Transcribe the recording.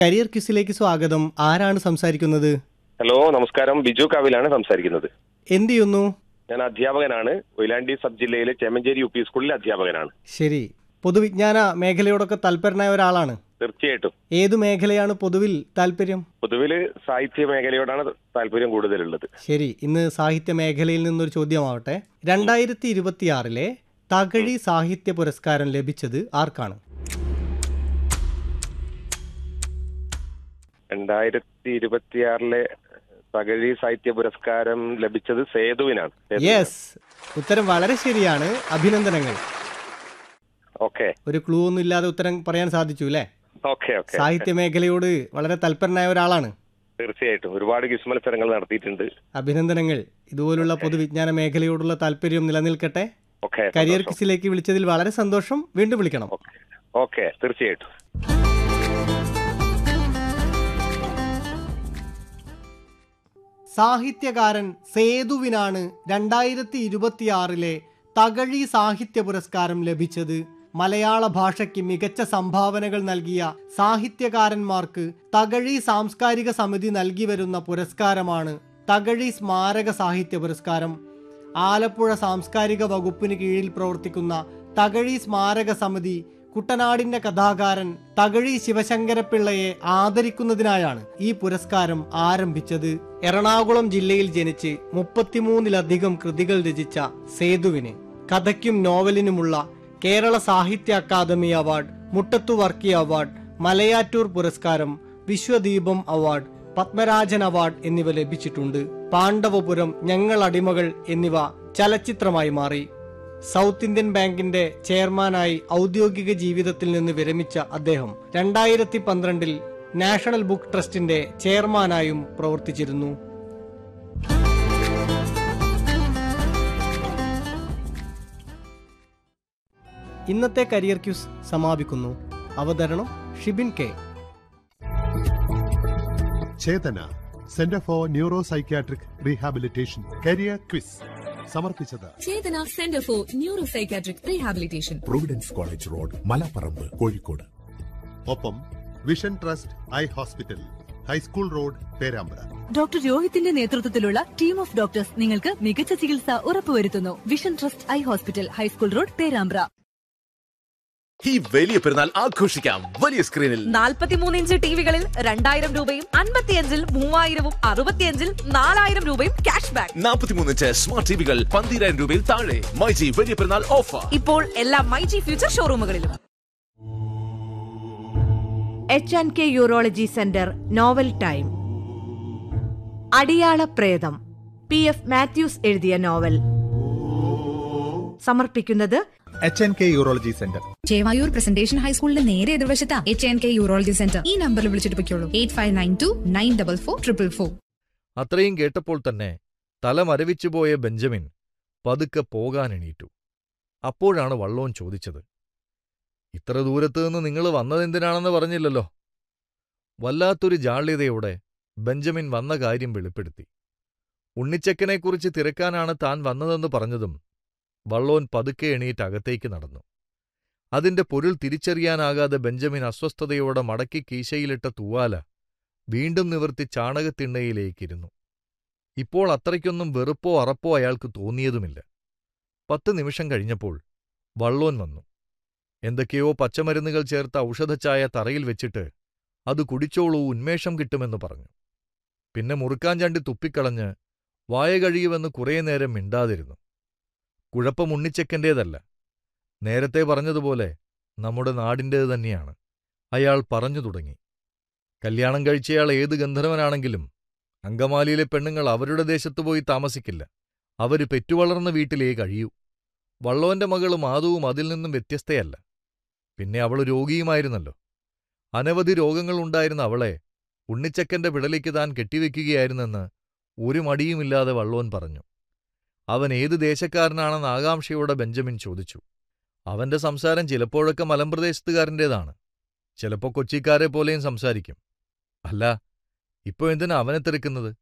career ക്വിസിലേക്ക് സ്വാഗതം ആരാണ് സംസാരിക്കുന്നത് ഹലോ നമസ്കാരം ബിജു കാവിലാണ് സംസാരിക്കുന്നത് എന്ത് ചെയ്യുന്നു ഞാൻ അധ്യാപകനാണ് കൊയിലാണ്ടി സബ് ജില്ലയിലെ ചേമഞ്ചേരി യു പി സ്കൂളിലെ അധ്യാപകനാണ് ശരി പൊതുവിജ്ഞാന മേഖലയോടൊക്കെ താല്പര്യനായ ഒരാളാണ് തീർച്ചയായിട്ടും ഏതു മേഖലയാണ് പൊതുവിൽ താല്പര്യം പൊതുവിൽ സാഹിത്യ മേഖലയോടാണ് താല്പര്യം കൂടുതലുള്ളത് ശരി ഇന്ന് സാഹിത്യ മേഖലയിൽ നിന്നൊരു ചോദ്യമാവട്ടെ രണ്ടായിരത്തി ഇരുപത്തിയാറിലെ തകഴി സാഹിത്യ പുരസ്കാരം ലഭിച്ചത് ആർക്കാണ് രണ്ടായിരത്തി ഇരുപത്തിയാറിലെ തകഴി സാഹിത്യ പുരസ്കാരം ലഭിച്ചത് സേതുവിനാണ് യെസ് ഉത്തരം വളരെ ശരിയാണ് അഭിനന്ദനങ്ങൾ ഓക്കെ ഒരു ക്ലൂ ഒന്നും ഇല്ലാതെ ഉത്തരം പറയാൻ സാധിച്ചു അല്ലേ ഓക്കെ ഓക്കെ സാഹിത്യ മേഖലയോട് വളരെ തൽപരനായ ഒരാളാണ് തീർച്ചയായിട്ടും ഒരുപാട് ക്വിസ് മത്സരങ്ങൾ നടത്തിയിട്ടുണ്ട് അഭിനന്ദനങ്ങൾ ഇതുപോലുള്ള പൊതുവിജ്ഞാന മേഖലയോടുള്ള താല്പര്യം നിലനിൽക്കട്ടെ ഓക്കെ കരിയർ ക്വിസിലേക്ക് വിളിച്ചതിൽ വളരെ സന്തോഷം വീണ്ടും വിളിക്കണം ഓക്കെ തീർച്ചയായിട്ടും സാഹിത്യകാരൻ സേതുവിനാണ് രണ്ടായിരത്തി ഇരുപത്തിയാറിലെ തകഴി സാഹിത്യ പുരസ്കാരം ലഭിച്ചത് മലയാള ഭാഷയ്ക്ക് മികച്ച സംഭാവനകൾ നൽകിയ സാഹിത്യകാരന്മാർക്ക് തകഴി സാംസ്കാരിക സമിതി നൽകി വരുന്ന പുരസ്കാരമാണ് തകഴി സ്മാരക സാഹിത്യ പുരസ്കാരം ആലപ്പുഴ സാംസ്കാരിക വകുപ്പിന് കീഴിൽ പ്രവർത്തിക്കുന്ന തകഴി സ്മാരക സമിതി കുട്ടനാടിന്റെ കഥാകാരൻ തകഴി ശിവശങ്കരപ്പിള്ളയെ ആദരിക്കുന്നതിനായാണ് ഈ പുരസ്കാരം ആരംഭിച്ചത് എറണാകുളം ജില്ലയിൽ ജനിച്ച് മുപ്പത്തിമൂന്നിലധികം കൃതികൾ രചിച്ച സേതുവിന് കഥയ്ക്കും നോവലിനുമുള്ള Kerala Sahitya academy award Muttathu Varkey award Malayattoor പുരസ്കാരം വിശ്വദീപം അവാർഡ് പത്മരാജൻ അവാർഡ് എന്നിവ ലഭിച്ചിട്ടുണ്ട് പാണ്ഡവപുരം ഞങ്ങൾ അടിമകൾ എന്നിവ ചലച്ചിത്രമായി മാറി സൗത്ത് ഇന്ത്യൻ ബാങ്കിന്റെ ചെയർമാനായി ഔദ്യോഗിക ജീവിതത്തിൽ നിന്ന് വിരമിച്ച അദ്ദേഹം രണ്ടായിരത്തി പന്ത്രണ്ടിൽ നാഷണൽ ബുക്ക് ട്രസ്റ്റിന്റെ ചെയർമാനായും പ്രവർത്തിച്ചിരുന്നു ഇന്നത്തെ കരിയർ ക്യൂസ് സമാപിക്കുന്നു അവതരണം Shibin K Chetana centre for neuro psychiatric rehabilitation career quiz സമർപ്പിച്ചത് Chetana centre for neuro psychiatric rehabilitation providence college road Malaparamba Kozhikode ഒപ്പം vision trust eye hospital high school road Perambra doctor രോഹിത്തിന്റെ നേതൃത്വത്തിലുള്ള ടീം ഓഫ് ഡോക്ടേഴ്സ് നിങ്ങൾക്ക് മികച്ച ചികിത്സ ഉറപ്പുവരുത്തുന്നു vision trust eye hospital high school road Perambra ഈ വലിയ പെരുന്നാൾ ആഘോഷിക്കാം വലിയ സ്ക്രീനിൽ നാൽപ്പത്തിമൂന്ന് ഇഞ്ച് ടിവികളിൽ രണ്ടായിരം രൂപയും അൻപത്തിയഞ്ചിൽ മൂവായിരവും അറുപത്തിയഞ്ചിൽ നാലായിരം രൂപയും ക്യാഷ് ബാക്ക് നാൽപ്പത്തിമൂന്ന് ഇഞ്ച് സ്മാർട്ട് ടിവികൾ പന്തിരായിരം രൂപയിൽ താഴെ മൈജി വലിയ പെരുന്നാൾ ഓഫർ ഇപ്പോൾ എല്ലാ മൈജി ഫ്യൂച്ചർ ഷോറൂമുകളിലും H and K urology centre novel time Adiyala Pretham P F Mathews എഴുതിയ നോവൽ സമർപ്പിക്കുന്നത് H N K urology centre Chevayur presentation ഹൈസ്കൂളിന്റെ നേരെ എതിർവശത്താ H N K urology centre ഈ നമ്പറിൽ വിളിച്ചിട്ട് പൊയ്ക്കോളൂ eight five nine two nine double four triple four അത്രയും കേട്ടപ്പോൾ തന്നെ തല മരവിച്ചുപോയ ബെഞ്ചമിൻ പതുക്കെ പോകാനെണീറ്റു അപ്പോഴാണ് വള്ളോൻ ചോദിച്ചത് ഇത്ര ദൂരത്ത് നിന്ന് നിങ്ങൾ വന്നതെന്തിനാണെന്ന് പറഞ്ഞില്ലല്ലോ വല്ലാത്തൊരു ജാള്യതയോടെ ബെഞ്ചമിൻ വന്ന കാര്യം വെളിപ്പെടുത്തി ഉണ്ണിച്ചക്കനെക്കുറിച്ച് തിരക്കാനാണ് താൻ വന്നതെന്ന് പറഞ്ഞതും വള്ളോൻ പതുക്കെ എണീറ്റ് അകത്തേക്ക് നടന്നു അതിന്റെ പൊരുൾ തിരിച്ചറിയാനാകാതെ ബെഞ്ചമിൻ അസ്വസ്ഥതയോടെ മടക്കി കീശയിലിട്ട തൂവാല വീണ്ടും നിവർത്തി ചാണകത്തിണ്ണയിലേക്കിരുന്നു ഇപ്പോൾ അത്രയ്ക്കൊന്നും വെറുപ്പോ അറപ്പോ അയാൾക്ക് തോന്നിയതുമില്ല പത്ത് നിമിഷം കഴിഞ്ഞപ്പോൾ വള്ളോൻ വന്നു എന്തൊക്കെയോ പച്ചമരുന്നുകൾ ചേർത്ത ഔഷധച്ചായ തറയിൽ വെച്ചിട്ട് അത് കുടിച്ചോളൂ ഉന്മേഷം കിട്ടുമെന്ന് പറഞ്ഞു പിന്നെ മുറുക്കാൻ ചണ്ടി തുപ്പിക്കളഞ്ഞ് വായ കഴിയുമെന്ന് കുറേ നേരം മിണ്ടാതിരുന്നു കുഴപ്പം ഉണ്ണിച്ചക്കന്റേതല്ല നേരത്തെ പറഞ്ഞതുപോലെ നമ്മുടെ നാടിൻ്റേത് തന്നെയാണ് അയാൾ പറഞ്ഞു തുടങ്ങി കല്യാണം കഴിച്ചയാൾ ഏത് ഗന്ധർവനാണെങ്കിലും അങ്കമാലിയിലെ പെണ്ണുങ്ങൾ അവരുടെ ദേശത്ത് പോയി താമസിക്കില്ല അവര് പെറ്റുവളർന്ന വീട്ടിലേ കഴിയൂ വള്ളോന്റെ മകള് മാധുവും അതിൽ നിന്നും വ്യത്യസ്തയല്ല പിന്നെ അവള് രോഗിയുമായിരുന്നല്ലോ അനവധി രോഗങ്ങളുണ്ടായിരുന്ന അവളെ ഉണ്ണിച്ചക്കന്റെ വിടലേക്ക് താൻ കെട്ടിവെക്കുകയായിരുന്നെന്ന് ഒരു മടിയുമില്ലാതെ വള്ളോൻ പറഞ്ഞു അവൻ ഏത് ദേശക്കാരനാണെന്ന് ആകാംക്ഷയോടെ ബെഞ്ചമിൻ ചോദിച്ചു അവന്റെ സംസാരം ചിലപ്പോഴൊക്കെ മലമ്പ്രദേശത്തുകാരൻ്റേതാണ് ചിലപ്പോ കൊച്ചിക്കാരെ പോലെയും സംസാരിക്കും അല്ല ഇപ്പൊ എന്തിനാ അവനെ തെറുക്കുന്നത്